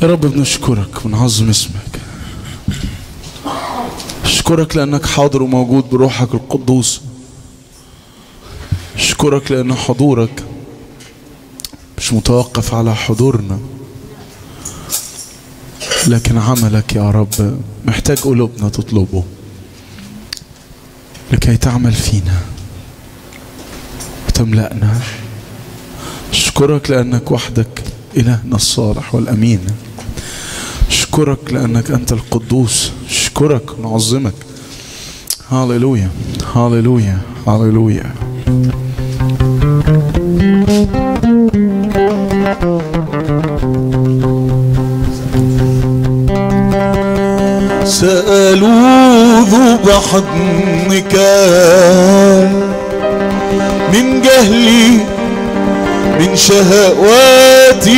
يا رب بنشكرك ونعظم اسمك اشكرك لانك حاضر وموجود بروحك القدوس اشكرك لان حضورك مش متوقف على حضورنا لكن عملك يا رب محتاج قلوبنا تطلبه لكي تعمل فينا وتملأنا اشكرك لانك وحدك الهنا الصالح والامين اشكرك لانك انت القدوس اشكرك ونعظمك هاليلويا هاليلويا هاليلويا سألوذ بحضنك من جهلي من شهواتي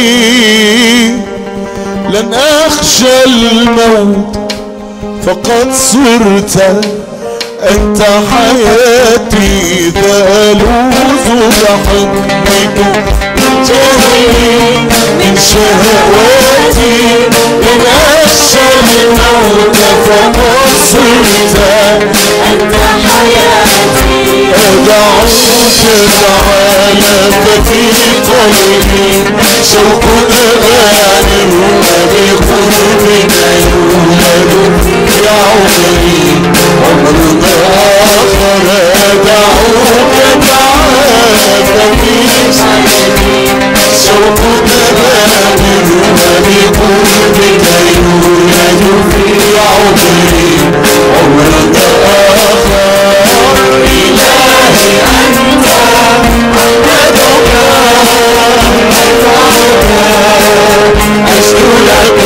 لن أخشى الموت فقد صرت أنت حياتي ذالوذ بحضنك من جهلي من شهواتي لن أخشى الموت فقد صرت أنت حياتي أدعوك تعالى ففي قلبي شوق غالب بقلبنا يولد يا عمري عمر آخر أدعوك تعالى ففي قلبي شوق غالب بقلبنا يولد يا عمري عمر آخر إلهي أنت أحمدك أشكو لك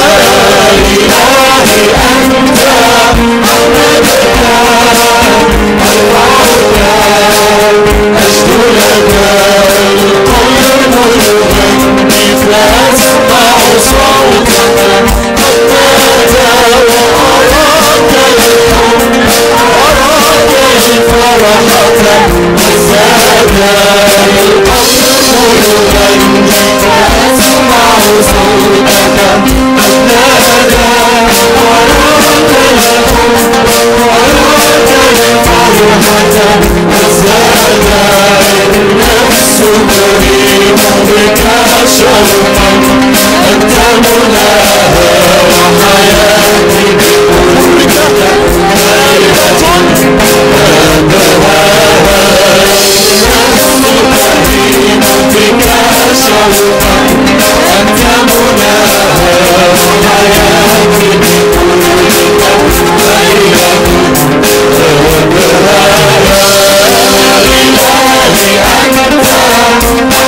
إلهي أنت أحمدك أرفعك أشكو لك القلب يغني فأسمع صوتك قد نادى وأراك اليوم أراك الفرحة زاد القلب يغني فأسمع صوتك قد نادى وأراك اليوم أراك الفرحة زاد النفس تريد بك شوقا أنت مناها وحياتي بقربك دائرة بك شوقا أنت مناها وحياتي بقربك دائرة إلهي أنت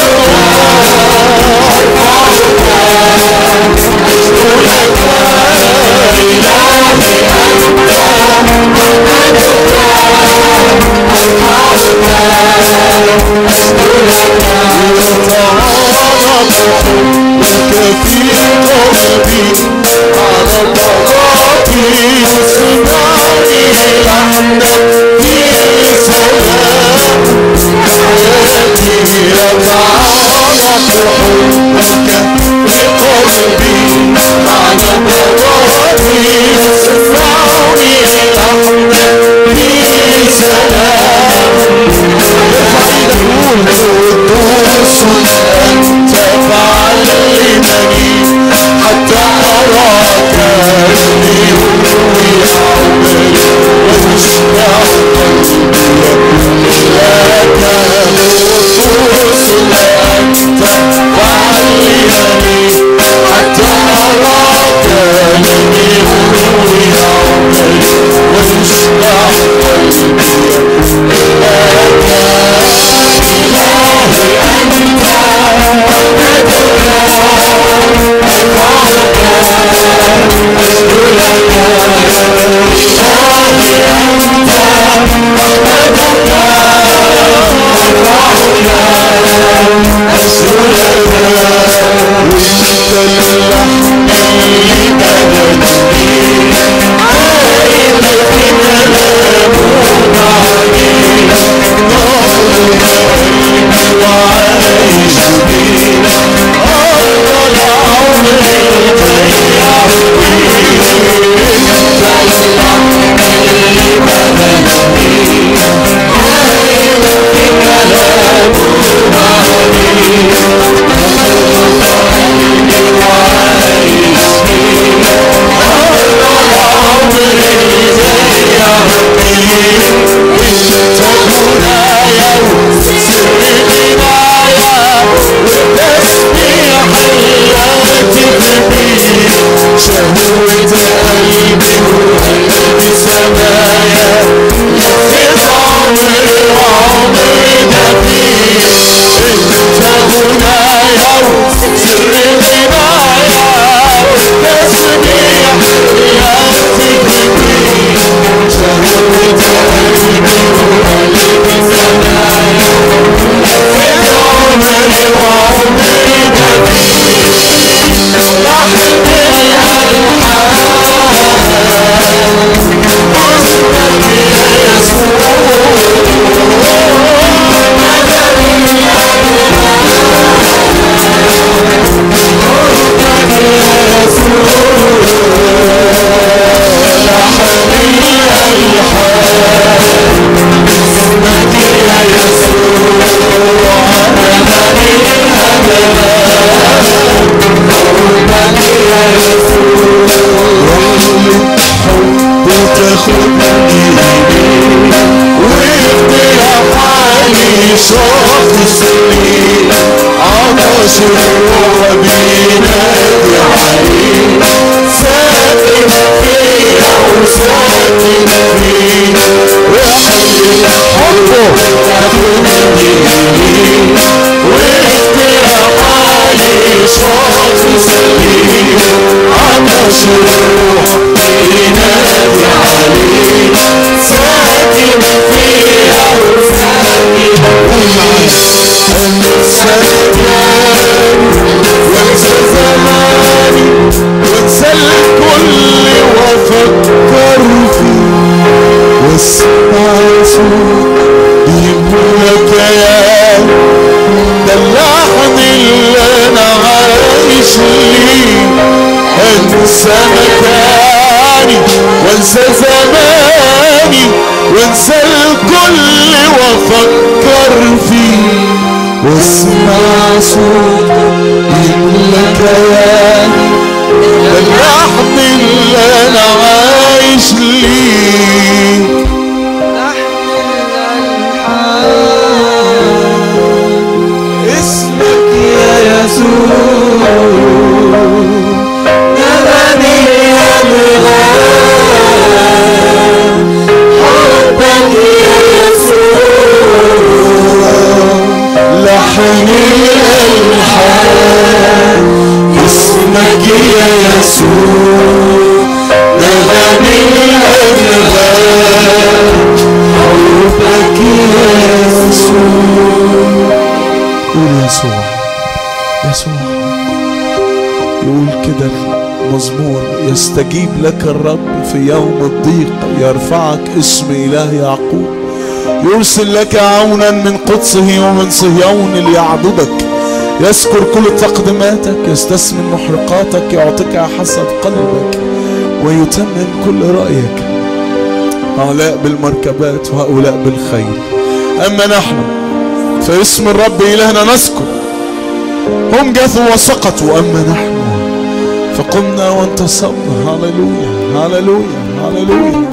في قلبي على طلبي وسمعني لحنك في سلام حياتي يتعلق حبك في قلبي على طلبي وسمعني لحنك في سلام قدوس أنت فعلمني حتى أراك ليروي عمري وتشبع قلبي لك قدوس أنت فعلمني شخص لي عطش الروح بينادي عليه ساكن فيا وساكن فيا وحل حبه تاخدني واخترع علي شخص لي عطش الروح بينادي عليه ساكن فيا وساكن وانسى زماني وانسى الكل وافكر فيه واسمع صوت يملى كيان ده اللحن اللي انا عايش ليه انسى مكاني وانسى زماني وانسى الكل وافكر فيه واسمع صوت يملى كياني ده اللحن اللي انا عايش ليه اسمك يا يسوع نغني يا الغام حبك يا يسوع لحن الألحان اسمك يا يسوع نغني الأنغام حبك يا يسوع قول يسوع يسوع يقول كده المزمور يستجيب لك الرب في يوم الضيق يرفعك اسم إله يعقوب يرسل لك عونا من قدسه ومن صهيون ليعبدك يذكر كل تقدماتك يستثمن محرقاتك يعطيك حسب قلبك ويتمم كل رأيك هؤلاء بالمركبات وهؤلاء بالخيل أما نحن فاسم الرب إلهنا نذكر هم جثوا وسقطوا أما نحن فقمنا وانتصرنا هللويا هللويا هللويا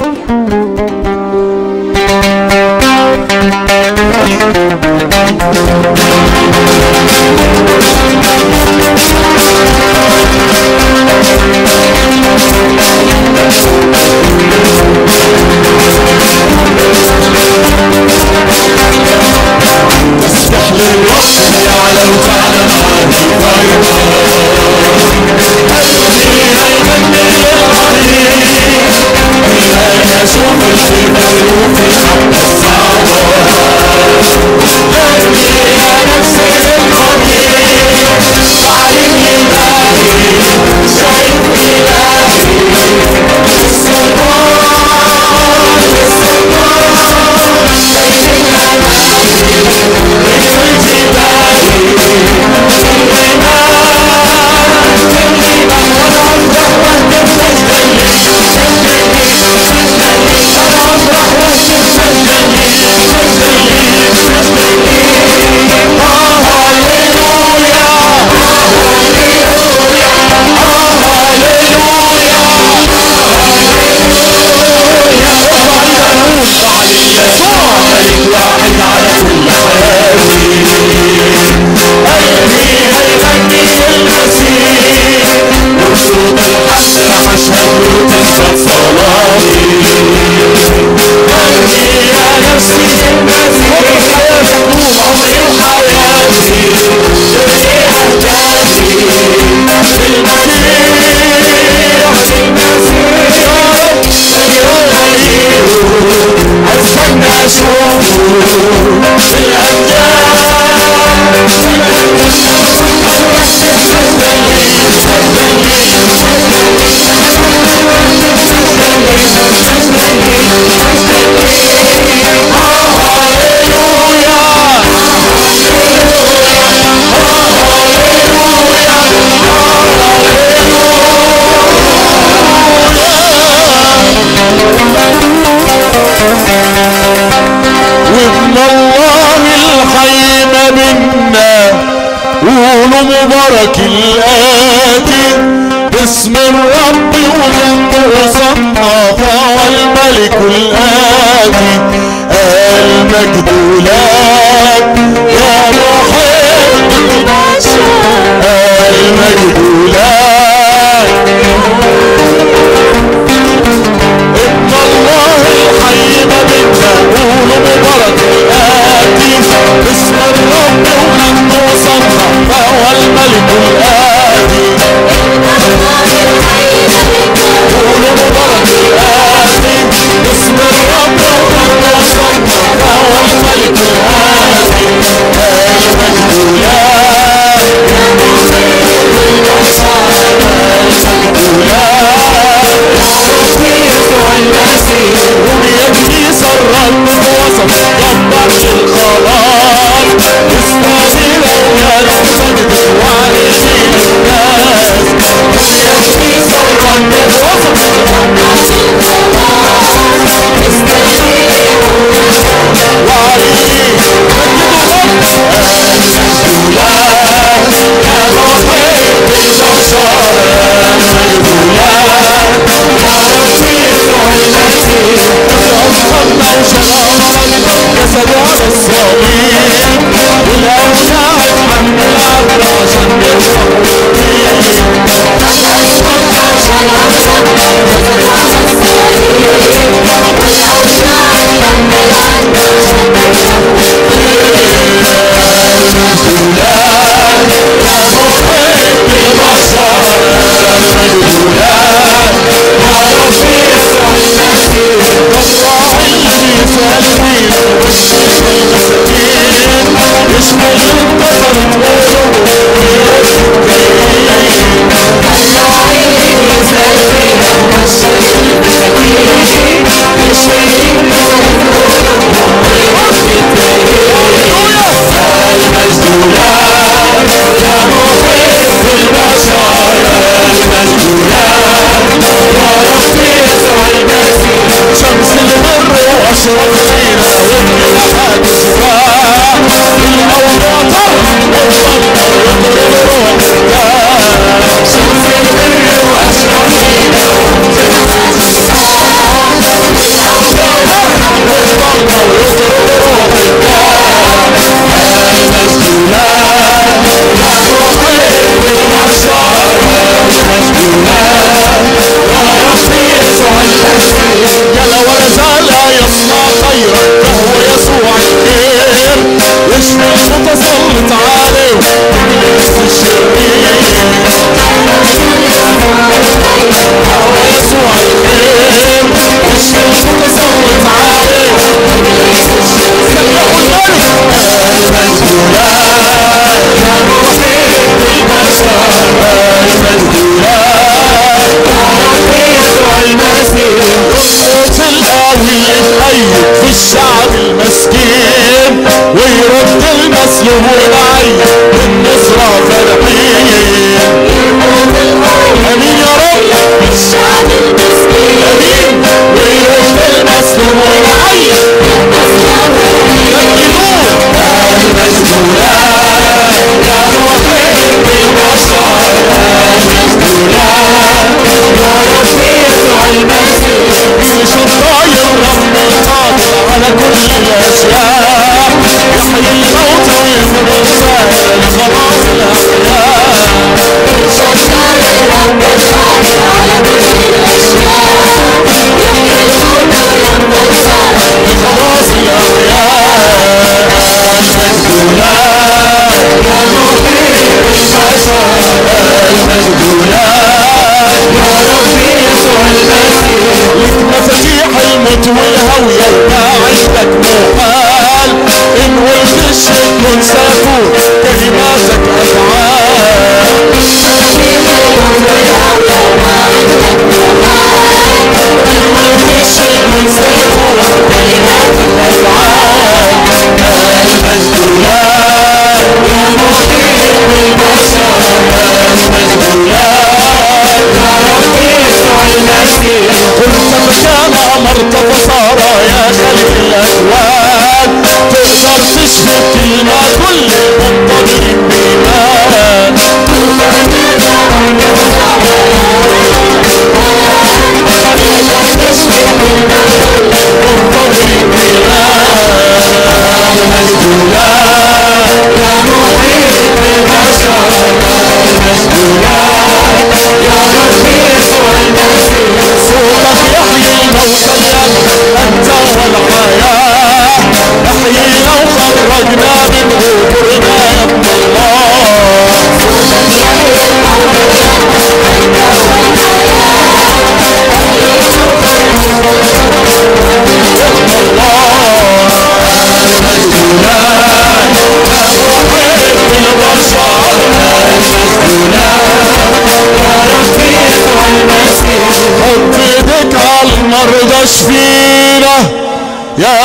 وابن الله الحي ما بينا قولوا مبارك الآتي باسم الرب وجنبه صنفا والملك الآتي المجد لك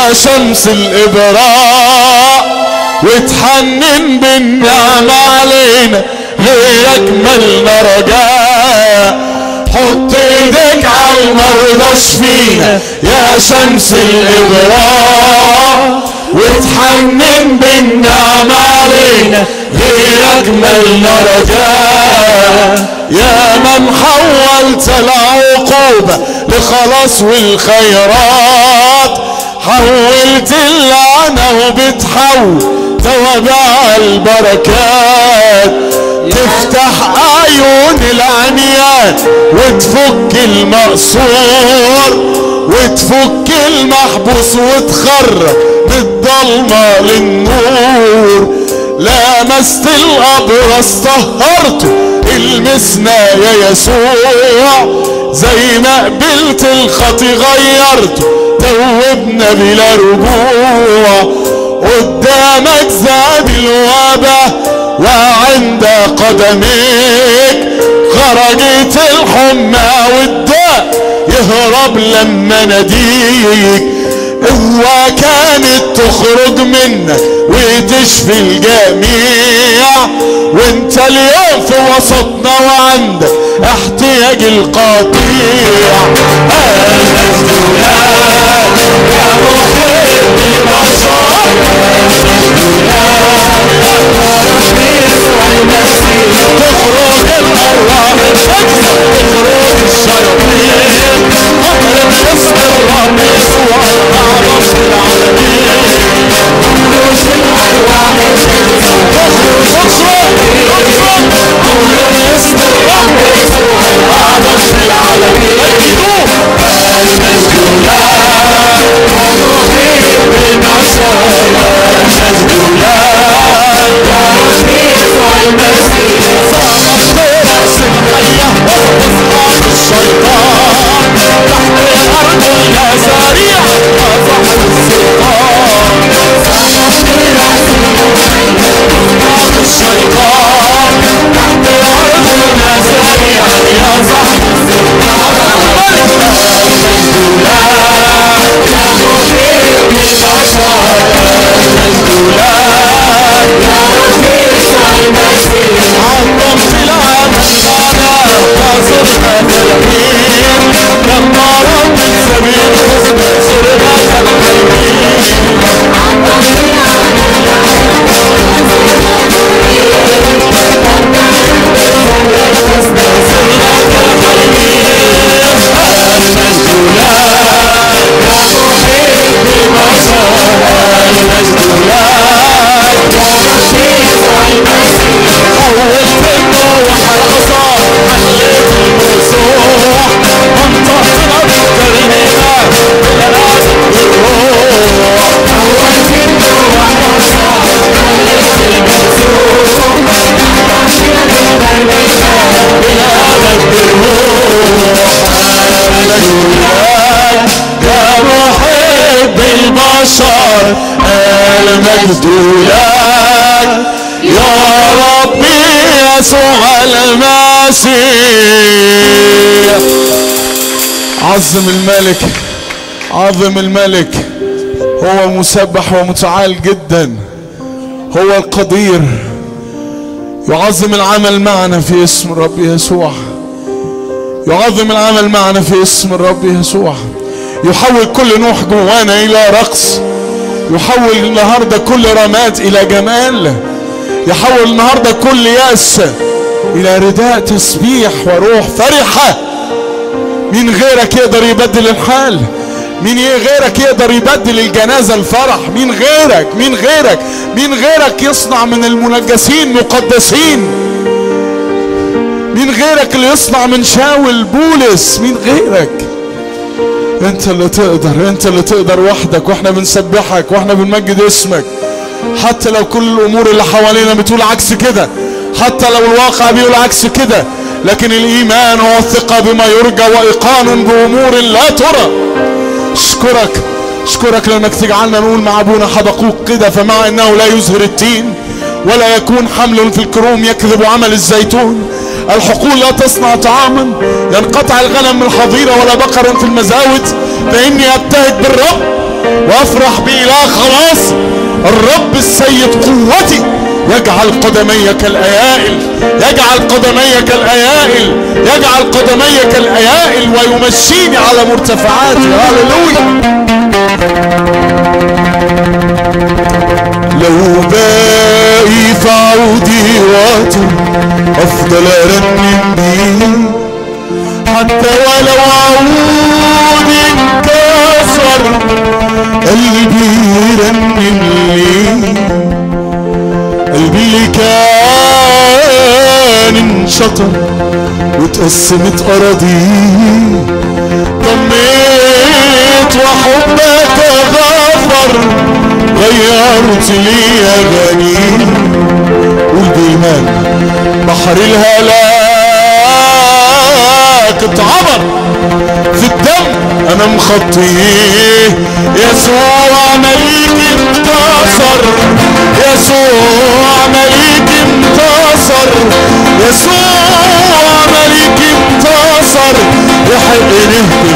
يا شمس الإبراء وتحنن بالنعمة علينا غيرك ملنا رجاء حط ايدك على المرضى اشفينا يا شمس الإبراء وتحنن بالنعمة علينا غيرك ملنا رجاء يا من حولت العقوبة لخلاص والخيرات حولت اللعنة وبتحول توابع البركات تفتح عيون العميان وتفك المقصور وتفك المحبوس وتخرج من الضلمة للنور لمست الابرص طهرته المسنا يا يسوع زي ما قبلت الخطي غيرته توبنا بلا رجوع قدامك زاد الوبا وعند قدميك خرجت الحمى والداء يهرب لما نديك قوة كانت تخرج منك وتشفي الجميع وانت اليوم في وسطنا وعندك احتياج القطيع تخرج الارواح الفجر تخرج الشياطين اضرب اسم الرب يسوع اعظم في العالمين تخرج الارواح تخرج تخرج تخرج اضرب اسم الرب يسوع اعظم في العالمين الشيطان تحت الارض الازاريع ظهر السلطان الشيطان تحت الارض الازاريع يا ظهر عظمت العمل معنا فصرنا ملايين لما رب السبيل صرنا كالملايين حولت النوح الحصان حليت المسوح انطقت الارض ترميها بالالعاب والروح حولت النوح الحصان حليت المسوح بالالعاب والروح يا محب البشر المجد لك يا ربي يسوع المسيح عظم الملك عظم الملك هو مسبح ومتعال جدا هو القدير يعظم العمل معنا في اسم الرب يسوع يعظم العمل معنا في اسم الرب يسوع يحول كل نوح جوانا الى رقص يحول النهارده كل رماد الى جمال يحول النهارده كل يأس الى رداء تسبيح وروح فرحة مين غيرك يقدر يبدل الحال مين غيرك يقدر يبدل الجنازة الفرح مين غيرك مين غيرك مين غيرك يصنع من المنجسين مقدسين مين غيرك اللي يصنع من شاول بولس مين غيرك انت اللي تقدر انت اللي تقدر وحدك واحنا بنسبحك واحنا بنمجد اسمك حتى لو كل الامور اللي حوالينا بتقول عكس كده حتى لو الواقع بيقول عكس كده لكن الايمان هو الثقة بما يرجى وايقان بامور لا ترى اشكرك اشكرك لانك تجعلنا نقول مع ابونا حبقوق كده فمع انه لا يزهر التين ولا يكون حمل في الكروم يكذب عمل الزيتون الحقول لا تصنع طعاما ينقطع الغنم من الحظيرة ولا بقر في المزاود فإني أبتهج بالرب وافرح بيه لا خلاص الرب السيد قوتي يجعل قدمي كالايائل يجعل قدمي كالايائل يجعل قدمي كالايائل ويمشيني على مرتفعاتي هللويا لو باقي في عودي وقت افضل ارنم بيه حتى ولو عودي انكسر قلبي يرنم ليه قلبي اللي كان انشطر واتقسمت اراضيه طميت وحبك غفر غيرت لي اغاني قول بايمان بحر الهلاك اتعبر في الدم امام خطيه يسوع مليك انتصر يسوع مليك انتصر يسوع مليك انتصر يحق نهتف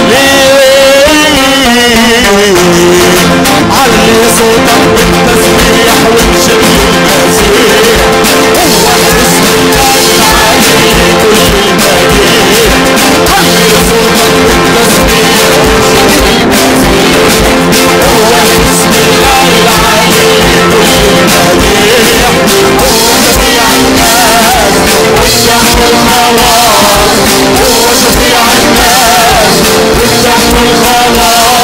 ليه علي صوتك بالتسبيح وانشر المسيح هو الاسم العالي كل المديح علي صوتك بالتسبيح وانشر المسيح هو الاسم العالي كل المديح هو شفيع الناس والدم والخلاص هو شفيع الناس والدم والخلاص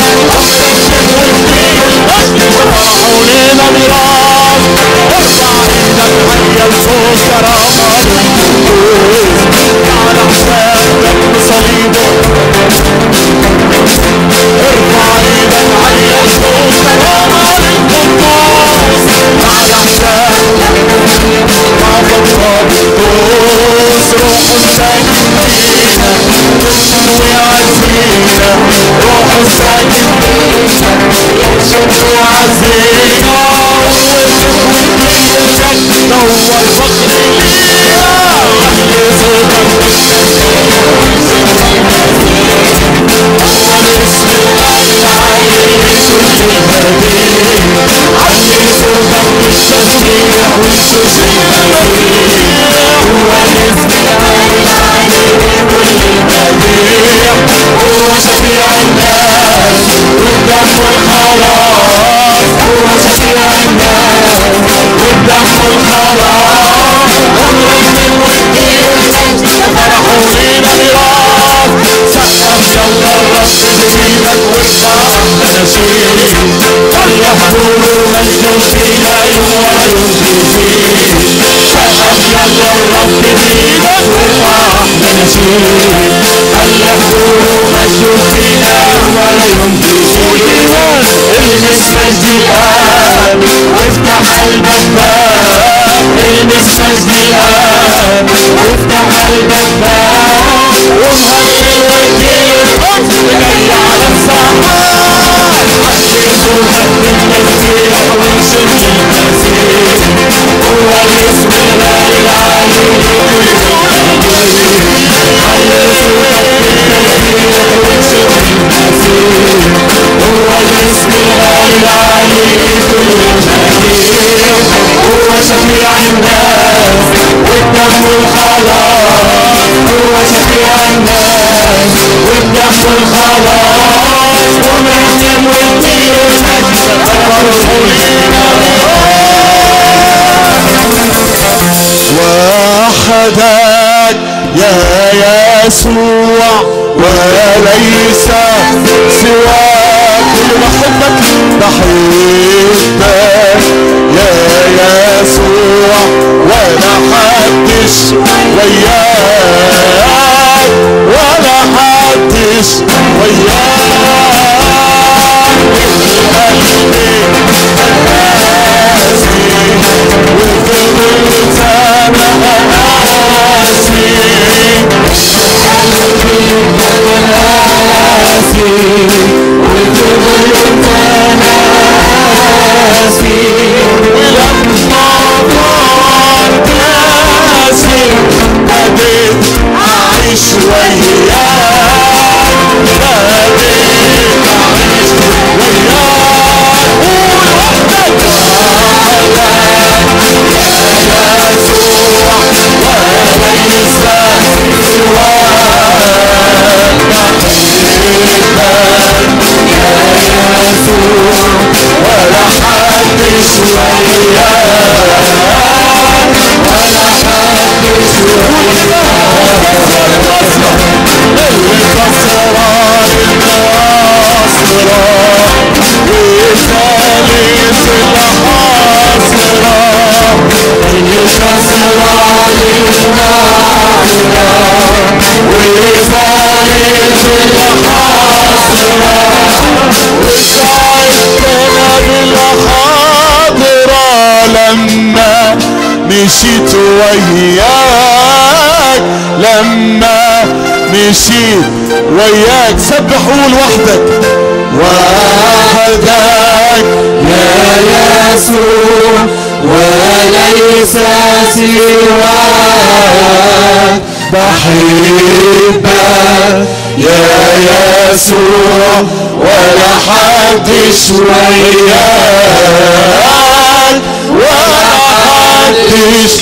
حولينا ميراث ارفع ايدك حيا لفوق كرامة على حساب دم صليبه ارفع ايدك حيا لفوق كرامة للقدوس على حساب رافض قدوس روح ساكن فينا ويعزينا روح ساكن وعزينا نور فقر لينا علي صوتك هو الاسم العالي كل المدينة علي صوتك بالتسبيح والسجود هو الاسم العالي كل المدينة هو شفيع الناس والدم والخلاص هو شفيع الناس والدم والخلاص ونرنم ونجيب فرحوا لينا ميراث سقف يلا الرب بإيدك وارفع أناشيد وليحضروا مجد فينا يوم وينجزين سقف يلا الرب بإيدك وارفع أناشيد وليحضروا مجد فينا يوم وينجزين المس مجد الآن وافتح قلبك باب المس مجد الآن وافتح قلبك باب ومهلل وكيل الحزن جاي على السماء حكي صوتك بالتسبيح وانشد المسيح هو الاسم الغالي العالي لكل المدين حلي صوتك بالتسبيح وانشد المسيح هو الاسم الغالي العالي لكل المدين هو شفيع الناس والدم والخلاص هو شفيع الناس والدم والخلاص ونرنم ونطير المجد وحدك يا يسوع وليس سواك كل ما احبك بحبك يا يسوع ولا حدش وياك ولا حدش وياك قلبي قاسي وفضلت انا قاسي قاسي وفضلت انا قاسي ولما طار قاسي بديت اعيش وياك بديت الحاضرة لما مشيت وياك لما مشيت وياك سبح قول وحدك وحدك يا يسوع وليس سواك بحبك يا يسوع ولا حدش وياك ولا حدش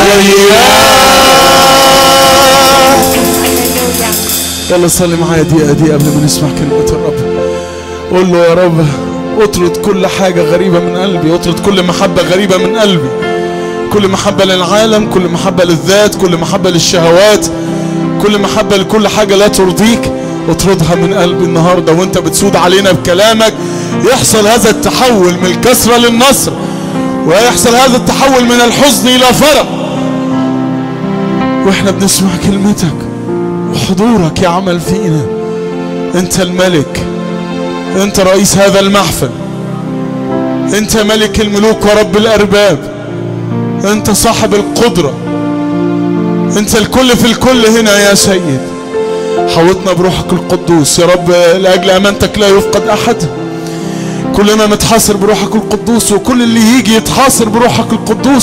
وياك يلا صلي معايا دقيقة دي قبل ما نسمع كلمة الرب قول له يا رب اطرد كل حاجة غريبة من قلبي اطرد كل محبة غريبة من قلبي كل محبة للعالم كل محبة للذات كل محبة للشهوات كل محبة لكل حاجة لا ترضيك اطردها من قلبي النهاردة وانت بتسود علينا بكلامك يحصل هذا التحول من الكسرة للنصر ويحصل هذا التحول من الحزن إلى فرح واحنا بنسمع كلمتك وحضورك يعمل فينا انت الملك انت رئيس هذا المحفل انت ملك الملوك ورب الارباب انت صاحب القدرة انت الكل في الكل هنا يا سيد حوطنا بروحك القدوس يا رب لاجل امانتك لا يفقد احد كلنا نتحاصر بروحك القدوس وكل اللي يجي يتحاصر بروحك القدوس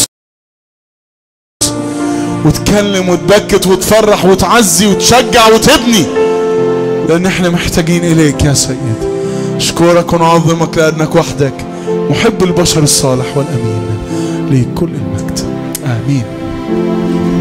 وتكلم وتبكت وتفرح وتعزي وتشجع وتبني لان احنا محتاجين اليك يا سيد اشكرك ونعظمك لانك وحدك محب البشر الصالح والامين ليك كل المجد امين